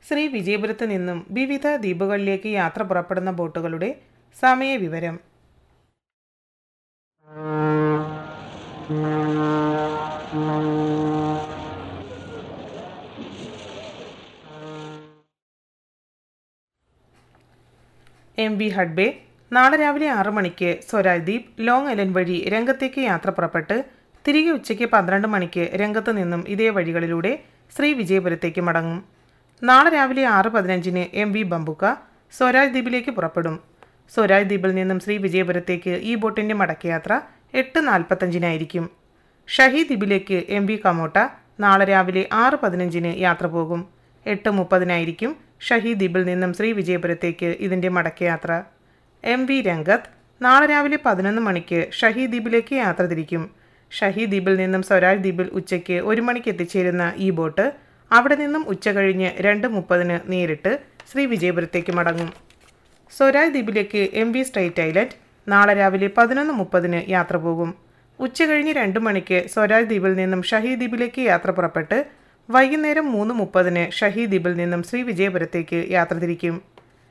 ശ്രീ വിജയപുരത്ത് നിന്നും വിവിധ ദ്വീപുകളിലേക്ക് യാത്ര പുറപ്പെടുന്ന ബോട്ടുകളുടെ സമയവിവരം എം വി ഹഡ്ബേ നാളെ രാവിലെ ആറ് മണിക്ക് സ്വരാജ് ദ്വീപ് ലോങ് ഐലൻഡ് വഴി രംഗത്തേക്ക് യാത്ര പുറപ്പെട്ട് തിരികെ ഉച്ചയ്ക്ക് പന്ത്രണ്ട് മണിക്ക് രംഗത്ത് നിന്നും ഇതേ വഴികളിലൂടെ ശ്രീ വിജയപുരത്തേക്ക് മടങ്ങും നാളെ രാവിലെ ആറ് പതിനഞ്ചിന് എം വി ബംബുക്ക സ്വരാജ് ദ്വീപിലേക്ക് പുറപ്പെടും സ്വരാജ് ദ്വീപിൽ നിന്നും ശ്രീ വിജയപുരത്തേക്ക് ഈ ബോട്ടിൻ്റെ മടക്കയാത്ര എട്ട് നാൽപ്പത്തഞ്ചിനായിരിക്കും ഷഹീദ് ദ്വീപിലേക്ക് എം വി കമോട്ട നാളെ രാവിലെ ആറ് പതിനഞ്ചിന് യാത്ര പോകും എട്ട് മുപ്പതിനായിരിക്കും ഷഹീദ് ദ്വീപിൽ നിന്നും ശ്രീ വിജയപുരത്തേക്ക് ഇതിൻ്റെ മടക്കയാത്ര എം വി രംഗത്ത് നാളെ രാവിലെ പതിനൊന്ന് മണിക്ക് ഷഹീദ് ദ്വീപിലേക്ക് യാത്ര തിരിക്കും ഷഹീദ് ദ്വീപിൽ നിന്നും സ്വരാജ് ദ്വീപിൽ ഉച്ചയ്ക്ക് ഒരു മണിക്ക് എത്തിച്ചേരുന്ന ഈ ബോട്ട് അവിടെ നിന്നും ഉച്ച കഴിഞ്ഞ് രണ്ട് മുപ്പതിന് നേരിട്ട് ശ്രീ വിജയപുരത്തേക്ക് മടങ്ങും സ്വരാജ് ദ്വീപിലേക്ക് എം വി സ്ട്രൈറ്റ് ഐലൻഡ് നാളെ രാവിലെ പതിനൊന്ന് മുപ്പതിന് യാത്ര പോകും ഉച്ചകഴിഞ്ഞ് രണ്ട് മണിക്ക് സ്വരാജ് ദ്വീപിൽ നിന്നും ഷഹീദ് ദ്വീപിലേക്ക് യാത്ര പുറപ്പെട്ട് വൈകുന്നേരം മൂന്ന് മുപ്പതിന് ഷഹീദ് ദ്വീപിൽ നിന്നും ശ്രീ വിജയപുരത്തേക്ക് യാത്ര തിരിക്കും